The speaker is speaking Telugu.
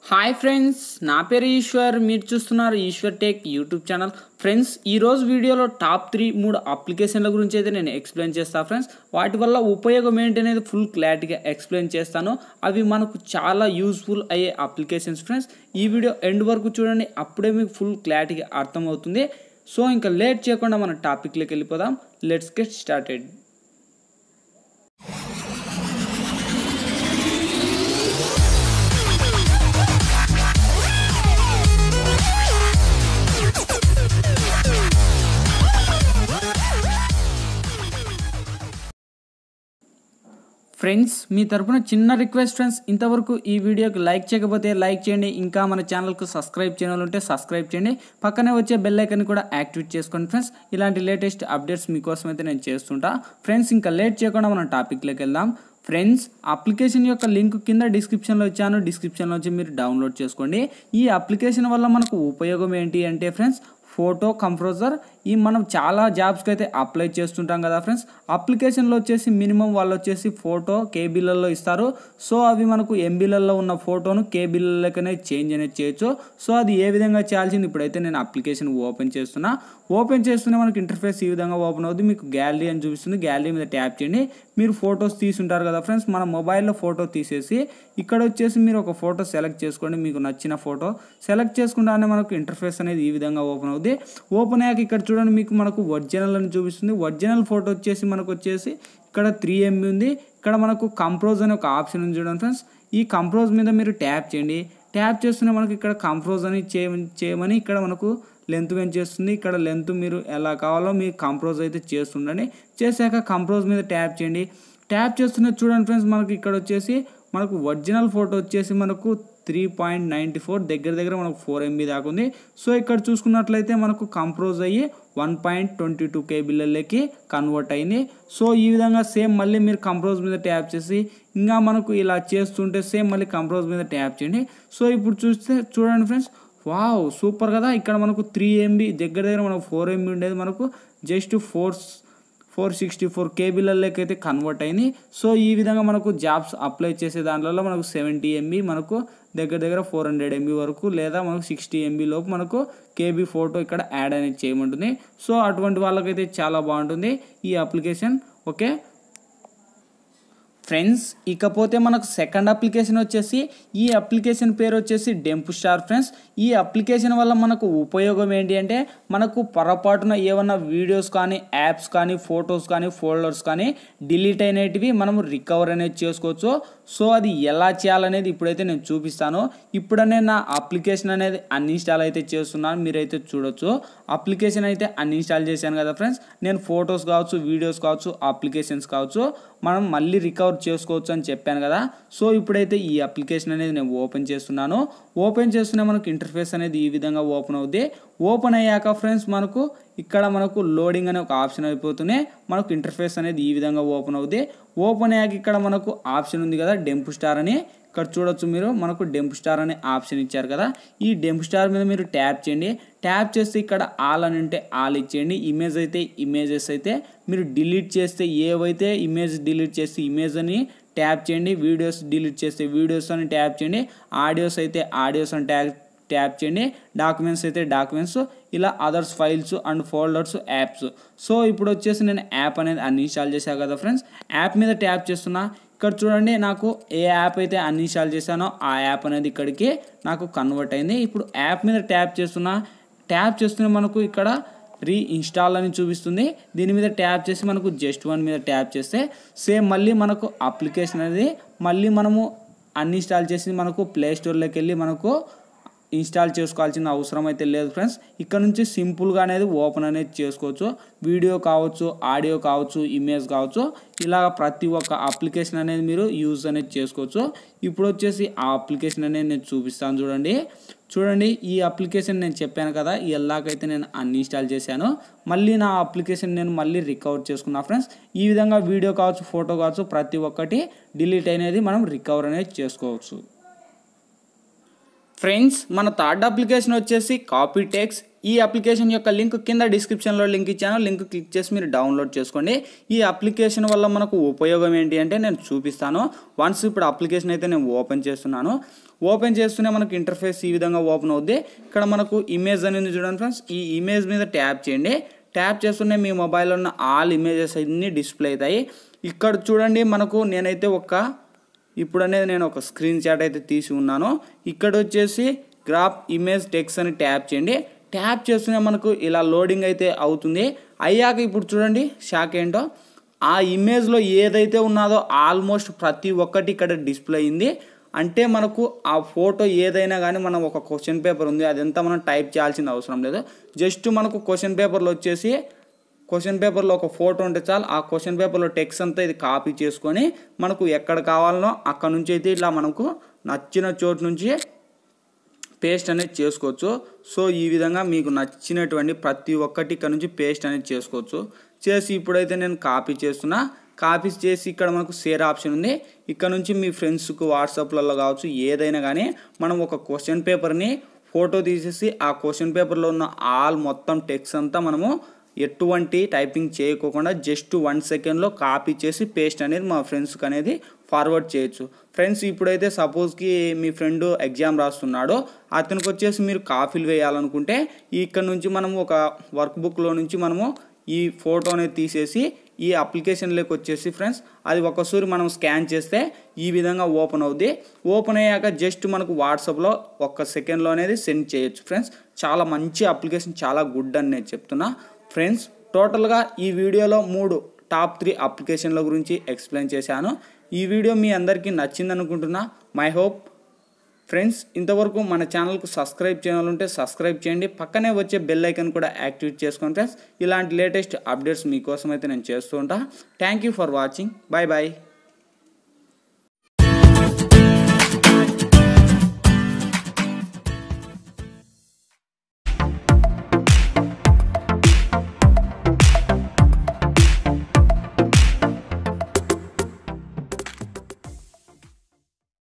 హాయ్ ఫ్రెండ్స్ నా పేరు ఈశ్వర్ మీరు చూస్తున్నారు Eshwar tech YouTube channel friends ఈరోజు వీడియోలో టాప్ త్రీ మూడు అప్లికేషన్ల గురించి అయితే నేను ఎక్స్ప్లెయిన్ చేస్తాను ఫ్రెండ్స్ వాటి వల్ల ఉపయోగం ఏంటి అనేది ఫుల్ క్లారిటీగా ఎక్స్ప్లెయిన్ చేస్తాను అవి మనకు చాలా యూస్ఫుల్ అయ్యే అప్లికేషన్స్ ఫ్రెండ్స్ ఈ వీడియో ఎండ్ వరకు చూడండి అప్పుడే మీకు ఫుల్ క్లారిటీగా అర్థమవుతుంది సో ఇంకా లేట్ చేయకుండా మన టాపిక్లోకి వెళ్ళిపోదాం లెట్స్ గెట్ స్టార్టెడ్ ఫ్రెండ్స్ మీ తరపున చిన్న రిక్వెస్ట్ ఫ్రెండ్స్ ఇంతవరకు ఈ వీడియోకి లైక్ చేయకపోతే లైక్ చేయండి ఇంకా మన ఛానల్కు సబ్స్క్రైబ్ చేయడం ఉంటే సబ్స్క్రైబ్ చేయండి పక్కనే వచ్చే బెల్ ఐకన్ కూడా యాక్టివేట్ చేసుకోండి ఫ్రెండ్స్ ఇలాంటి లేటెస్ట్ అప్డేట్స్ మీకోసం అయితే నేను చేస్తుంటా ఫ్రెండ్స్ ఇంకా లేట్ చేయకుండా మనం టాపిక్లోకి వెళ్దాం ఫ్రెండ్స్ అప్లికేషన్ యొక్క లింక్ కింద డిస్క్రిప్షన్లో ఇచ్చాను డిస్క్రిప్షన్లో వచ్చి మీరు డౌన్లోడ్ చేసుకోండి ఈ అప్లికేషన్ వల్ల మనకు ఉపయోగం ఏంటి అంటే ఫ్రెండ్స్ ఫోటో కంప్రోజర్ ఈ మనం చాలా జాబ్స్కి అయితే అప్లై చేస్తుంటాం కదా ఫ్రెండ్స్ అప్లికేషన్లో వచ్చేసి మినిమం వాళ్ళు వచ్చేసి ఫోటో కేబీలలో ఇస్తారు సో అవి మనకు ఎంబీలలో ఉన్న ఫోటోను కేబీలలోకనే చేంజ్ అనేది చేయొచ్చు సో అది ఏ విధంగా చేయాల్సింది ఇప్పుడైతే నేను అప్లికేషన్ ఓపెన్ చేస్తున్నా ఓపెన్ చేస్తూనే మనకు ఇంటర్ఫేస్ ఈ విధంగా ఓపెన్ అవుతుంది మీకు గ్యాలరీ అని చూపిస్తుంది గ్యాలరీ మీద ట్యాప్ చేయండి మీరు ఫొటోస్ తీసుంటారు కదా ఫ్రెండ్స్ మన మొబైల్లో ఫోటో తీసేసి ఇక్కడ వచ్చేసి మీరు ఒక ఫోటో సెలెక్ట్ చేసుకోండి మీకు నచ్చిన ఫోటో సెలెక్ట్ చేసుకుంటానే మనకు ఇంటర్ఫేస్ అనేది ఈ విధంగా ఓపెన్ అవుతుంది ఓపెన్ అయ్యాక ఇక్కడ చూడండి మీకు మనకు ఒరిజినల్ అని చూపిస్తుంది ఒరిజినల్ ఫోటో వచ్చేసి మనకు వచ్చేసి ఇక్కడ త్రీ ఎంబీ ఉంది ఇక్కడ మనకు కంప్రోజ్ అనే ఒక ఆప్షన్ ఉంది చూడండి ఫ్రెండ్స్ ఈ కంప్రోజ్ మీద మీరు ట్యాప్ చేయండి ట్యాప్ చేస్తూనే మనకి ఇక్కడ కంప్రోజ్ అని చేయమని చేయమని ఇక్కడ మనకు లెంత్ పెంచేస్తుంది ఇక్కడ లెంత్ మీరు ఎలా కావాలో మీరు కంప్రోజ్ అయితే చేస్తుండండి చేశాక కంప్రోజ్ మీద ట్యాప్ చేయండి ట్యాప్ చేస్తున్న చూడండి ఫ్రెండ్స్ మనకి ఇక్కడ వచ్చేసి మనకు ఒరిజినల్ ఫోటో వచ్చేసి మనకు త్రీ పాయింట్ నైంటీ ఫోర్ దగ్గర దగ్గర మనకు ఫోర్ ఎంబీ దాకా ఉంది సో ఇక్కడ చూసుకున్నట్లయితే మనకు కంప్రోజ్ అయ్యి వన్ పాయింట్ ట్వంటీ టూ కేబీలలోకి కన్వర్ట్ అయింది సో ఈ విధంగా సేమ్ మళ్ళీ మీరు కంప్రోజ్ మీద ట్యాప్ చేసి ఇంకా మనకు ఇలా చేస్తుంటే సేమ్ మళ్ళీ కంప్రోజ్ మీద ట్యాప్ చేయండి సో ఇప్పుడు చూస్తే చూడండి ఫ్రెండ్స్ వావ్ సూపర్ కదా ఇక్కడ మనకు త్రీ ఎంబీ దగ్గర దగ్గర మనకు ఫోర్ ఎంబీ ఉండేది మనకు just four four sixty four కేబీలలోకి అయితే కన్వర్ట్ అయింది సో ఈ విధంగా మనకు జాబ్స్ అప్లై చేసే దాంట్లో మనకు సెవెంటీ ఎంబీ మనకు దగ్గర దగ్గర ఫోర్ హండ్రెడ్ ఎంబీ వరకు లేదా మనకు సిక్స్టీ ఎంబీ లోపు మనకు కేబీ ఫోటో ఇక్కడ యాడ్ అనేది చేయమంటుంది సో అటువంటి వాళ్ళకైతే చాలా బాగుంటుంది ఈ అప్లికేషన్ ఓకే ఫ్రెండ్స్ ఇకపోతే మనకు సెకండ్ అప్లికేషన్ వచ్చేసి ఈ అప్లికేషన్ పేరు వచ్చేసి డెంపు స్టార్ ఫ్రెండ్స్ ఈ అప్లికేషన్ వల్ల మనకు ఉపయోగం ఏంటి అంటే మనకు పొరపాటున ఏమన్నా వీడియోస్ కానీ యాప్స్ కానీ ఫొటోస్ కానీ ఫోల్డర్స్ కానీ డిలీట్ అయినటివి మనం రికవర్ అనేది చేసుకోవచ్చు సో అది ఎలా చేయాలనేది ఇప్పుడైతే నేను చూపిస్తాను ఇప్పుడనే నా అప్లికేషన్ అనేది అన్ఇన్స్టాల్ అయితే చేస్తున్నాను మీరైతే చూడొచ్చు అప్లికేషన్ అయితే అన్ఇన్స్టాల్ చేశాను కదా ఫ్రెండ్స్ నేను ఫొటోస్ కావచ్చు వీడియోస్ కావచ్చు అప్లికేషన్స్ కావచ్చు మనం మళ్ళీ రికవర్ చేసుకోవచ్చు అని చెప్పాను కదా సో ఇప్పుడైతే ఈ అప్లికేషన్ అనేది నేను ఓపెన్ చేస్తున్నాను ఓపెన్ చేస్తూనే మనకు ఇంటర్ఫేస్ అనేది ఈ విధంగా ఓపెన్ అవుద్ది ఓపెన్ అయ్యాక ఫ్రెండ్స్ మనకు ఇక్కడ మనకు లోడింగ్ అనే ఒక ఆప్షన్ అయిపోతూనే మనకు ఇంటర్ఫేస్ అనేది ఈ విధంగా ఓపెన్ అవుద్ది ఓపెన్ అయ్యాక ఇక్కడ మనకు ఆప్షన్ ఉంది కదా డెంపు స్టార్ అని ఇక్కడ చూడొచ్చు మీరు మనకు డెంప్ స్టార్ అనే ఆప్షన్ ఇచ్చారు కదా ఈ డెంప్ స్టార్ మీద మీరు ట్యాప్ చేయండి ట్యాప్ చేస్తే ఇక్కడ ఆల్ అని ఉంటే ఆల్ ఇచ్చేయండి ఇమేజ్ అయితే ఇమేజెస్ అయితే మీరు డిలీట్ చేస్తే ఏవైతే ఇమేజ్ డిలీట్ చేస్తే ఇమేజ్ అని ట్యాప్ చేయండి వీడియోస్ డిలీట్ చేస్తే వీడియోస్ అని ట్యాప్ చేయండి ఆడియోస్ అయితే ఆడియోస్ అని ట్యాప్ ట్యాప్ చేయండి డాక్యుమెంట్స్ అయితే డాక్యుమెంట్స్ ఇలా others files and folders apps so ఇప్పుడు వచ్చేసి నేను యాప్ అనేది అన్ఇన్స్టాల్ చేశాను కదా ఫ్రెండ్స్ యాప్ మీద ట్యాప్ చేస్తున్నా ఇక్కడ చూడండి నాకు ఏ యాప్ అయితే అన్ఇన్స్టాల్ చేశానో ఆ యాప్ అనేది ఇక్కడికి నాకు కన్వర్ట్ అయింది ఇప్పుడు యాప్ మీద ట్యాప్ చేస్తున్నా ట్యాప్ చేస్తూనే మనకు ఇక్కడ రీ ఇన్స్టాల్ అని చూపిస్తుంది దీని మీద ట్యాప్ చేసి మనకు జస్ట్ వన్ మీద ట్యాప్ చేస్తే సేమ్ మళ్ళీ మనకు అప్లికేషన్ అనేది మళ్ళీ మనము అన్ఇన్స్టాల్ చేసి మనకు ప్లే స్టోర్లోకి వెళ్ళి మనకు ఇన్స్టాల్ చేసుకోవాల్సిన అవసరం అయితే లేదు ఫ్రెండ్స్ ఇక్కడ నుంచి సింపుల్గా అనేది ఓపెన్ అనేది చేసుకోవచ్చు వీడియో కావచ్చు ఆడియో కావచ్చు ఇమేజ్ కావచ్చు ఇలా ప్రతి ఒక్క అప్లికేషన్ అనేది మీరు యూజ్ అనేది చేసుకోవచ్చు ఇప్పుడు వచ్చేసి ఆ అప్లికేషన్ అనేది నేను చూపిస్తాను చూడండి చూడండి ఈ అప్లికేషన్ నేను చెప్పాను కదా ఎలాగైతే నేను అన్ఇన్స్టాల్ చేశాను మళ్ళీ నా అప్లికేషన్ నేను మళ్ళీ రికవర్ చేసుకున్నా ఫ్రెండ్స్ ఈ విధంగా వీడియో కావచ్చు ఫోటో కావచ్చు ప్రతి ఒక్కటి డిలీట్ అనేది మనం రికవర్ అనేది చేసుకోవచ్చు ఫ్రెండ్స్ మన థర్డ్ అప్లికేషన్ వచ్చేసి కాపీ టెక్స్ ఈ అప్లికేషన్ యొక్క లింక్ కింద డిస్క్రిప్షన్లో లింక్ ఇచ్చాను లింక్ క్లిక్ చేసి మీరు డౌన్లోడ్ చేసుకోండి ఈ అప్లికేషన్ వల్ల మనకు ఉపయోగం ఏంటి అంటే నేను చూపిస్తాను వన్స్ ఇప్పుడు అప్లికేషన్ అయితే నేను ఓపెన్ చేస్తున్నాను ఓపెన్ చేస్తూనే మనకు ఇంటర్ఫేస్ ఈ విధంగా ఓపెన్ అవుద్ది ఇక్కడ మనకు ఇమేజ్ అనేది చూడండి ఫ్రెండ్స్ ఈ ఇమేజ్ మీద ట్యాప్ చేయండి ట్యాప్ చేస్తూనే మీ మొబైల్లో ఉన్న ఆల్ ఇమేజెస్ అన్నీ డిస్ప్లే అవుతాయి ఇక్కడ చూడండి మనకు నేనైతే ఒక ఇప్పుడు అనేది నేను ఒక స్క్రీన్ షాట్ అయితే తీసి ఉన్నాను ఇక్కడ వచ్చేసి గ్రాఫ్ ఇమేజ్ టెక్స్ అని ట్యాప్ చేయండి ట్యాప్ చేస్తూనే మనకు ఇలా లోడింగ్ అయితే అవుతుంది అయ్యాక ఇప్పుడు చూడండి షాక్ ఏంటో ఆ ఇమేజ్లో ఏదైతే ఉన్నదో ఆల్మోస్ట్ ప్రతి ఒక్కటి ఇక్కడ డిస్ప్లే అయింది అంటే మనకు ఆ ఫోటో ఏదైనా కానీ మనం ఒక క్వశ్చన్ పేపర్ ఉంది అదంతా మనం టైప్ చేయాల్సిన అవసరం లేదు జస్ట్ మనకు క్వశ్చన్ పేపర్లో వచ్చేసి క్వశ్చన్ పేపర్లో ఒక ఫోటో ఉంటే చాలు ఆ క్వశ్చన్ పేపర్లో టెక్స్ట్ అంతా ఇది కాపీ చేసుకొని మనకు ఎక్కడ కావాలనో అక్కడ నుంచి అయితే ఇట్లా మనకు నచ్చిన చోటు నుంచి పేస్ట్ అనేది చేసుకోవచ్చు సో ఈ విధంగా మీకు నచ్చినటువంటి ప్రతి ఒక్కటి ఇక్కడ నుంచి పేస్ట్ అనేది చేసుకోవచ్చు చేసి ఇప్పుడైతే నేను కాపీ చేస్తున్నా కాపీ చేసి ఇక్కడ మనకు షేర్ ఆప్షన్ ఉంది ఇక్కడ నుంచి మీ ఫ్రెండ్స్కు వాట్సాప్లలో కావచ్చు ఏదైనా కానీ మనం ఒక క్వశ్చన్ పేపర్ని ఫోటో తీసేసి ఆ క్వశ్చన్ పేపర్లో ఉన్న ఆల్ మొత్తం టెక్స్ట్ అంతా మనము ఎటువంటి టైపింగ్ చేయకోకుండా జస్ట్ వన్ సెకండ్లో కాపీ చేసి పేస్ట్ అనేది మా ఫ్రెండ్స్కి అనేది ఫార్వర్డ్ చేయొచ్చు ఫ్రెండ్స్ ఇప్పుడైతే సపోజ్కి మీ ఫ్రెండ్ ఎగ్జామ్ రాస్తున్నాడో అతనికి వచ్చేసి మీరు కాపీలు వేయాలనుకుంటే ఇక్కడ నుంచి మనము ఒక వర్క్ బుక్లో నుంచి మనము ఈ ఫోటో అనేది తీసేసి ఈ అప్లికేషన్లోకి వచ్చేసి ఫ్రెండ్స్ అది ఒకసారి మనం స్కాన్ చేస్తే ఈ విధంగా ఓపెన్ అవుద్ది ఓపెన్ అయ్యాక జస్ట్ మనకు వాట్సాప్లో ఒక్క సెకండ్లో అనేది సెండ్ చేయొచ్చు ఫ్రెండ్స్ చాలా మంచి అప్లికేషన్ చాలా గుడ్ అని నేను చెప్తున్నా ఫ్రెండ్స్ టోటల్గా ఈ వీడియోలో మూడు టాప్ త్రీ అప్లికేషన్ల గురించి ఎక్స్ప్లెయిన్ చేశాను ఈ వీడియో మీ అందరికీ నచ్చింది అనుకుంటున్నా మై హోప్ ఫ్రెండ్స్ ఇంతవరకు మన ఛానల్కు సబ్స్క్రైబ్ చేయాలంటే సబ్స్క్రైబ్ చేయండి పక్కనే వచ్చే బెల్ ఐకన్ కూడా యాక్టివేట్ చేసుకోండి ఫ్రెండ్స్ ఇలాంటి లేటెస్ట్ అప్డేట్స్ మీకోసం అయితే నేను చేస్తూ ఉంటా thank you for watching bye bye